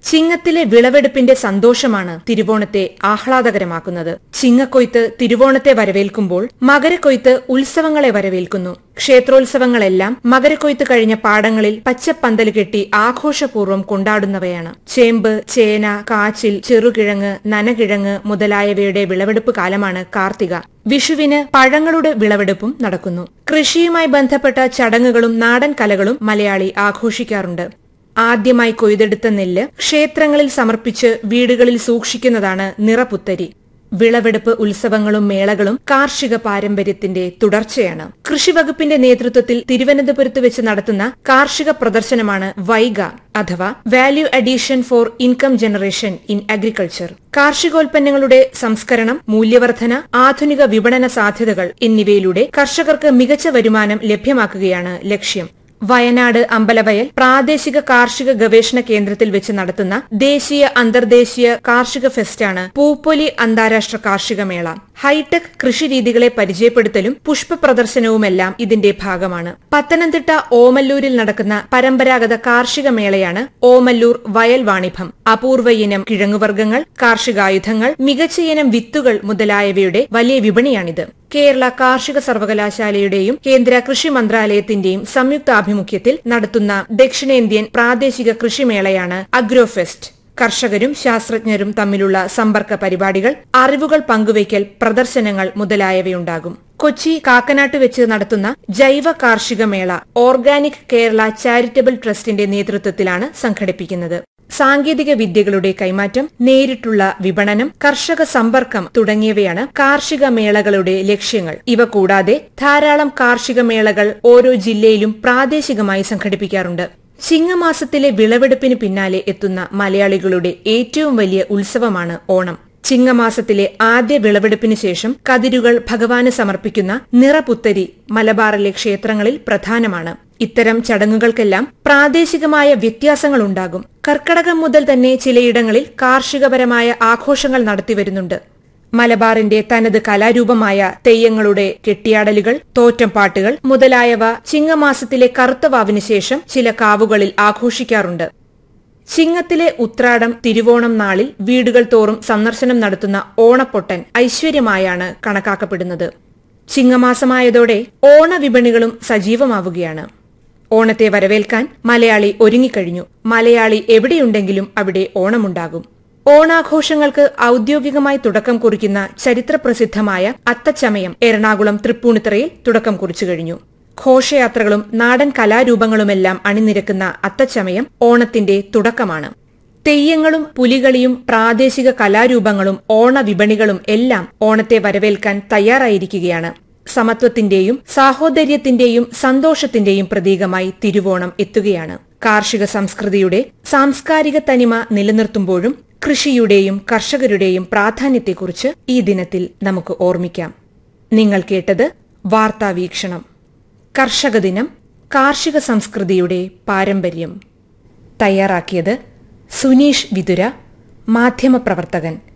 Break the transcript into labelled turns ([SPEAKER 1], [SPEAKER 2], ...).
[SPEAKER 1] ചിങ്ങത്തിലെ വിളവെടുപ്പിന്റെ സന്തോഷമാണ് തിരുവോണത്തെ ആഹ്ലാദകരമാക്കുന്നത് ചിങ്ങക്കൊയ്ത്ത് തിരുവോണത്തെ വരവേൽക്കുമ്പോൾ മകരക്കൊയ്ത്ത് ഉത്സവങ്ങളെ വരവേൽക്കുന്നു ക്ഷേത്രോത്സവങ്ങളെല്ലാം മകരക്കൊയ്ത്ത് കഴിഞ്ഞ പാടങ്ങളിൽ പച്ചപ്പന്തല് കെട്ടി ആഘോഷപൂർവ്വം കൊണ്ടാടുന്നവയാണ് ചേമ്പ് ചേന കാച്ചിൽ ചെറുകിഴങ്ങ് നനകിഴങ്ങ് മുതലായവയുടെ വിളവെടുപ്പ് കാലമാണ് കാർത്തിക വിഷുവിന് പഴങ്ങളുടെ വിളവെടുപ്പും നടക്കുന്നു കൃഷിയുമായി ബന്ധപ്പെട്ട ചടങ്ങുകളും നാടൻ കലകളും മലയാളി ആഘോഷിക്കാറുണ്ട് ആദ്യമായി കൊയ്തെടുത്ത നെല്ല് ക്ഷേത്രങ്ങളിൽ സമർപ്പിച്ച് വീടുകളിൽ സൂക്ഷിക്കുന്നതാണ് നിറപുത്തരി വിളവെടുപ്പ് ഉത്സവങ്ങളും മേളകളും കാർഷിക പാരമ്പര്യത്തിന്റെ തുടർച്ചയാണ് കൃഷിവകുപ്പിന്റെ നേതൃത്വത്തിൽ തിരുവനന്തപുരത്ത് വെച്ച് നടത്തുന്ന കാർഷിക പ്രദർശനമാണ് വൈഗ അഥവാ value addition for income generation in agriculture കാർഷികോൽപ്പന്നങ്ങളുടെ സംസ്കരണം മൂല്യവർധന ആധുനിക വിപണന സാധ്യതകൾ എന്നിവയിലൂടെ കർഷകർക്ക് മികച്ച വരുമാനം ലഭ്യമാക്കുകയാണ് ലക്ഷ്യം വയനാട് അമ്പലവയൽ പ്രാദേശിക കാർഷിക ഗവേഷണ കേന്ദ്രത്തിൽ വെച്ച് നടത്തുന്ന ദേശീയ അന്തർദേശീയ കാർഷിക ഫെസ്റ്റാണ് പൂപ്പൊലി അന്താരാഷ്ട്ര കാർഷിക മേള ഹൈടെക് കൃഷിരീതികളെ പരിചയപ്പെടുത്തലും പുഷ്പ പ്രദർശനവുമെല്ലാം ഇതിന്റെ ഭാഗമാണ് പത്തനംതിട്ട ഓമല്ലൂരിൽ നടക്കുന്ന പരമ്പരാഗത കാർഷിക മേളയാണ് ഓമല്ലൂർ വയൽ വാണിഭം അപൂർവ ഇനം കിഴങ്ങുവർഗ്ഗങ്ങൾ കാർഷികായുധങ്ങൾ മികച്ച ഇനം വിത്തുകൾ മുതലായവയുടെ വലിയ വിപണിയാണിത് കേരള കാർഷിക സർവകലാശാലയുടെയും കേന്ദ്ര കൃഷി മന്ത്രാലയത്തിന്റെയും സംയുക്താഭിമുഖ്യത്തിൽ നടത്തുന്ന ദക്ഷിണേന്ത്യൻ പ്രാദേശിക കൃഷിമേളയാണ് അഗ്രോഫെസ്റ്റ് കർഷകരും ശാസ്ത്രജ്ഞരും തമ്മിലുള്ള സമ്പർക്ക പരിപാടികൾ അറിവുകൾ പങ്കുവയ്ക്കൽ പ്രദർശനങ്ങൾ മുതലായവയുണ്ടാകും കൊച്ചി കാക്കനാട്ട് വെച്ച് നടത്തുന്ന ജൈവ കാർഷിക മേള ഓർഗാനിക് കേരള ചാരിറ്റബിൾ ട്രസ്റ്റിന്റെ നേതൃത്വത്തിലാണ് സംഘടിപ്പിക്കുന്നത് സാങ്കേതിക വിദ്യകളുടെ കൈമാറ്റം നേരിട്ടുള്ള വിപണനം കർഷക സമ്പർക്കം തുടങ്ങിയവയാണ് കാർഷിക മേളകളുടെ ലക്ഷ്യങ്ങൾ ഇവ കൂടാതെ ധാരാളം കാർഷിക മേളകൾ ഓരോ ജില്ലയിലും പ്രാദേശികമായി സംഘടിപ്പിക്കാറുണ്ട് ചിങ്ങമാസത്തിലെ വിളവെടുപ്പിന് പിന്നാലെ എത്തുന്ന മലയാളികളുടെ ഏറ്റവും വലിയ ഉത്സവമാണ് ഓണം ചിങ്ങമാസത്തിലെ ആദ്യ വിളവെടുപ്പിന് ശേഷം കതിരുകൾ ഭഗവാന് സമർപ്പിക്കുന്ന നിറപുത്തരി മലബാറിലെ ക്ഷേത്രങ്ങളിൽ പ്രധാനമാണ് ഇത്തരം ചടങ്ങുകൾക്കെല്ലാം പ്രാദേശികമായ വ്യത്യാസങ്ങളുണ്ടാകും കർക്കടകം മുതൽ തന്നെ ചിലയിടങ്ങളിൽ കാർഷികപരമായ ആഘോഷങ്ങൾ നടത്തിവരുന്നുണ്ട് മലബാറിന്റെ തനത് കലാരൂപമായ തെയ്യങ്ങളുടെ കെട്ടിയാടലുകൾ തോറ്റംപാട്ടുകൾ മുതലായവ ചിങ്ങമാസത്തിലെ കറുത്തവാവിന് ശേഷം ചില കാവുകളിൽ ആഘോഷിക്കാറുണ്ട് ചിങ്ങത്തിലെ ഉത്രാടം തിരുവോണം നാളിൽ വീടുകൾ തോറും സന്ദർശനം നടത്തുന്ന ഓണപ്പൊട്ടൻ ഐശ്വര്യമായാണ് കണക്കാക്കപ്പെടുന്നത് ചിങ്ങമാസമായതോടെ ഓണവിപണികളും സജീവമാവുകയാണ് ഓണത്തെ വരവേൽക്കാൻ മലയാളി ഒരുങ്ങിക്കഴിഞ്ഞു മലയാളി എവിടെയുണ്ടെങ്കിലും അവിടെ ഓണമുണ്ടാകും ഓണാഘോഷങ്ങൾക്ക് ഔദ്യോഗികമായി തുടക്കം കുറിക്കുന്ന ചരിത്രപ്രസിദ്ധമായ അത്തച്ചമയം എറണാകുളം തൃപ്പൂണിത്തറയിൽ തുടക്കം കുറിച്ചു കഴിഞ്ഞു ഘോഷയാത്രകളും നാടൻ കലാരൂപങ്ങളുമെല്ലാം അണിനിരക്കുന്ന അത്തച്ചമയം ഓണത്തിന്റെ തുടക്കമാണ് തെയ്യങ്ങളും പുലികളിയും പ്രാദേശിക കലാരൂപങ്ങളും ഓണവിപണികളും എല്ലാം ഓണത്തെ വരവേൽക്കാൻ തയ്യാറായിരിക്കുകയാണ് സമത്വത്തിന്റെയും സാഹോദര്യത്തിന്റെയും സന്തോഷത്തിന്റെയും പ്രതീകമായി തിരുവോണം എത്തുകയാണ് കാർഷിക സംസ്കൃതിയുടെ സാംസ്കാരിക തനിമ നിലനിർത്തുമ്പോഴും കൃഷിയുടെയും കർഷകരുടെയും പ്രാധാന്യത്തെക്കുറിച്ച് ഈ ദിനത്തിൽ നമുക്ക് ഓർമ്മിക്കാം നിങ്ങൾ കേട്ടത് വാർത്താവീക്ഷണം കർഷക ദിനം കാർഷിക സംസ്കൃതിയുടെ പാരമ്പര്യം തയ്യാറാക്കിയത് സുനീഷ് വിതുര മാധ്യമപ്രവർത്തകൻ